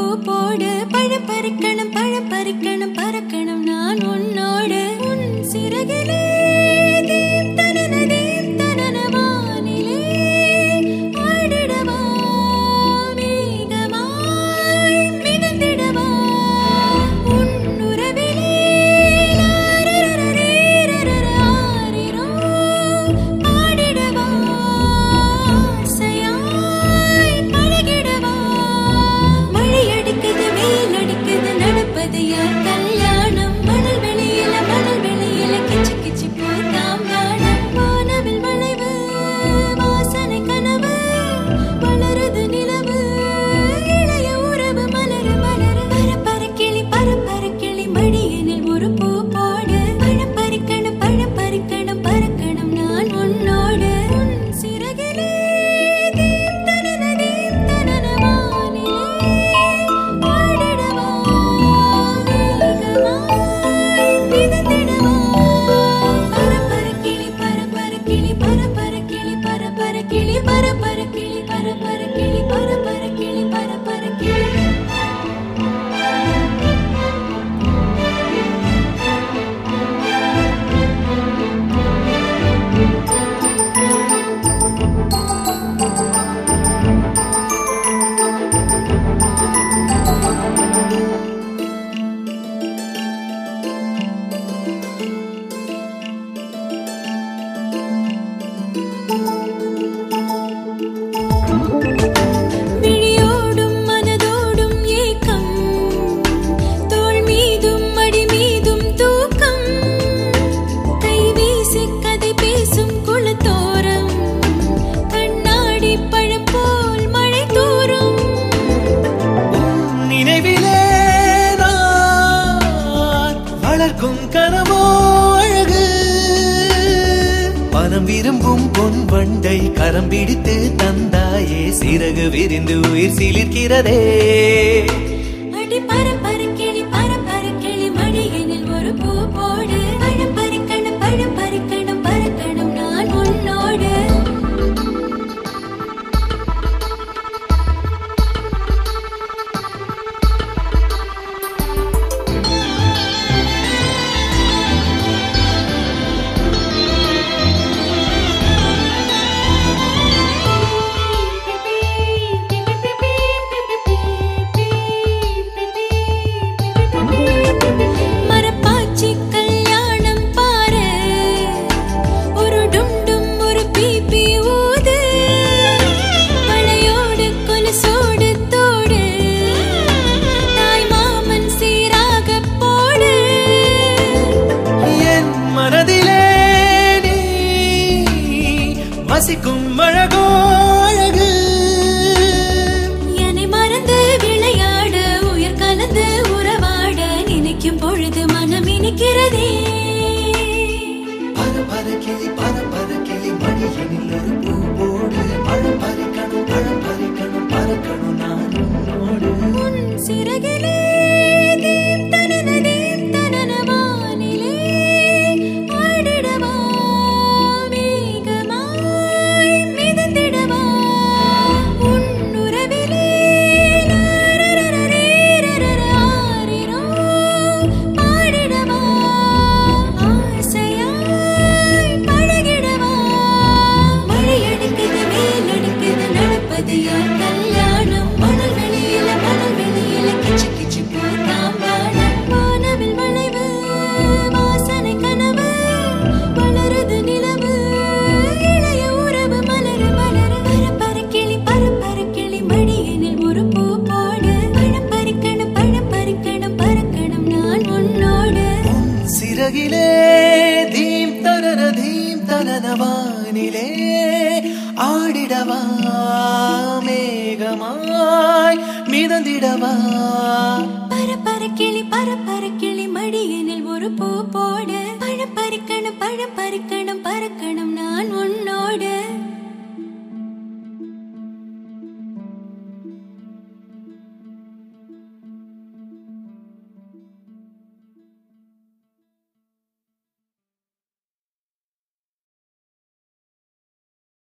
போடு பழம் பறிக்கணும் பழம் பறிக்கணும் பறக்கணும் நான் உன்னோடு உன் சிறகிலே தீம் தனன தீம் தனன வானிலே ஆடிடவா மேகமாய் மிதந்திடவா உன் உறவிலே ஆரிரோ பாடிடவா ஆசையாய் பழகிடவா மழை அடிக்குது வெயில் அடிக்குது நடப்பது யார் கல்யாணம் மணல் வெளியில மணல் வெளியில கிச்சு கிச்சு போதாம் நாணம் வானவில் வளைவு வாசனை கனவு வளருது நிலவு இளைய உறவு மலரு மலரு பரப்பர கிளி பரப்பர கிளி மடியனில் ஒரு பூ போடு பழம் பறிக்கணும் பழம் பறிக்கணும் பறக்கணும் நான் உன்னோடு உன் சிறகிலே தீம் தனன தீம் தனன வானிலே ஆடிடவா மேகமாய் மிதந்திடவா பரப்பர கிளி பரப்பர கிளி பரப்பர கிளி பரப்பர கிளி பரப்பர கிளி பரப்பர கிளி பரப்பர கிளி பரப்பர கிளி விழியோடும் மனதோடும் ஏக்கம் தோள் மீதும் மடி மீதும் தூக்கம் கை வீசி கதை பேசும் குளத்தோரம் கண்ணாடி பழம் போல் மழை தூரும் நினைவிலே நான் வளர்க்கும் கனவோ அழகு மனம் விரும்பும் பொன் வண்டை கரம் பிடித்து தந்தாயே சிறகு விரிந்து உயிர் சிலிர்க்கிறதே அடி பரப்பர கிளி பரப்பர கிளி மடியனில் ஒரு பூ போடு பழம் பறிக்கணும் பழம் பறிக்கணும் பறக்கணும் நான் உன்னோடு மரப்பாச்சி கல்யாணம் பாரு ஒரு டும் ஒரு பீப்பி ஊது மழையோடு கொலுசோடு தோடு தாய் மாமன் சீராக போடு என் மனதிலே நீ வசிக்கும் அழகோ அழகு என்னை மறந்து விளையாட உயிர் கலந்து உறவாட நினைக்கும் பொழுது மனம் இனிக்கிறதே பர பர கிளி பர பர கிளி மடியனில் ஒரு பூ போடு பழம் பறிக்கணும் பழம் பறிக்கணும் பறக்கணும் நான் உன்னோடு உன் சிறகிலே தீம் தனன தீம் தனன வானிலே ஆடிடவா மேகமாய் மிதந்திடவா உன் உறவிலே ஆரிரோ பாடிடவா ஆசையாய் பழகிடவா மழை அடிக்குது வெயில் அடிக்குது நடப்பது யார் கல்யாணம் மணல் வெளியில மணல் வெளியில கிச்சு கிச்சு போதாம் வானம் வானவில் வளைவு வாசனை கனவு வளருது நிலவு இளைய உறவு மலரு மலரு பரப்பர கிளி பரப்பர கிளி மடியனில் ஒரு பூ போடு பழம் பறிக்கணும் பழம் பறிக்கணும் பறக்கணும் நான் உன்னோடு சிறகிலே தீம் தனன தீம் தனன வானிலே ஆடிடவா மேகமாய் மிதந்திடவா பரப்பர கிளி பரப்பர கிளி மடியனில் ஒரு பூ போடு